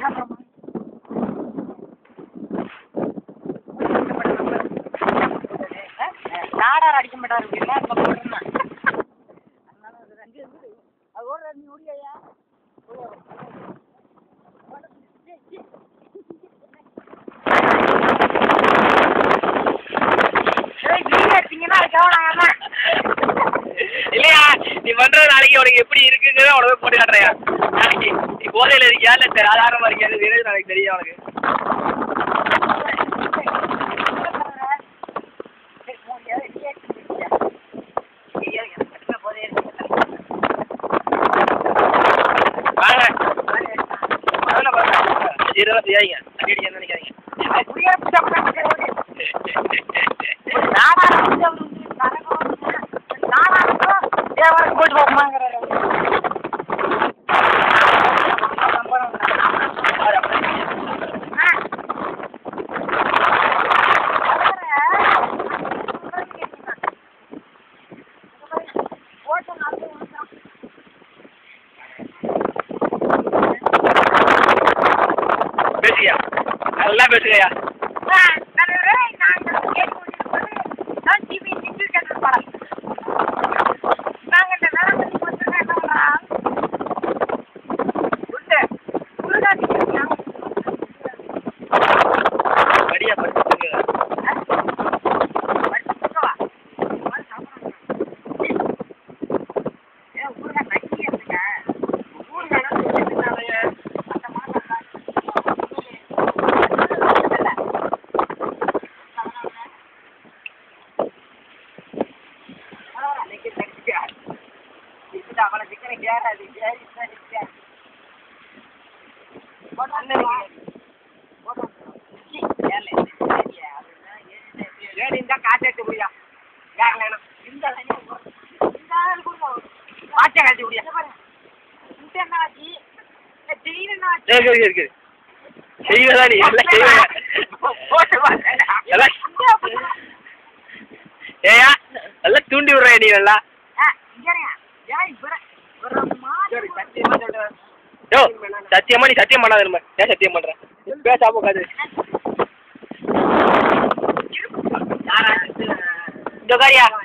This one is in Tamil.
நாடார் அடிக்க மாட்டாரு அப்படின்னா நம்ம போடுறோம் அதனால அது ரெண்டு இருக்குது அது ஒரு ரெண்டு முடியா எடுத்தீங்கன்னா அது கவனம் இல்லையா நீ பண்றது நாளைக்கு உனக்கு எப்படி இருக்குங்கிறத உனக்கு போட்டு காட்டுறியா நாளைக்கு நீ போதையில இருக்கியா இல்ல சாதாரணமா இருக்கியா அது தெரியாது நாளைக்கு தெரியும் உனக்கு வாங்க அதெல்லாம் பாருங்க இதெல்லாம் செய்யாதீங்க அடி அடிக்க நினைக்காதீங்க போயிட்டு போமாங்கிறாரு பேசுயா நல்லா பேசுங்கய்யா படியா படிச்சுங்க காட்டாச்சு முடியா யார் வேணும் இந்த இந்த ஆள் கொடுங்க வாட்சை காட்டி முடியா இந்த என்ன ஆச்சு திடீர்னு என்ன ஆச்சு சரி சரி சரி செய்வதா நீ எல்லாம் செய்வதா போட்டு பாருங்க. எல்லாம் ஏயா எல்லாம் தூண்டி விடுற நீ எல்லாம் ஆ, இங்க இருங்க. ஏன் இப்ப ஒரு மாதிரி சத்தியமா சொல்றேன் யோ சத்தியமா நீ சத்தியம் பண்ணாத இருமா ஏன் சத்தியம் பண்ற பேசாம உட்காது இந்த காரியா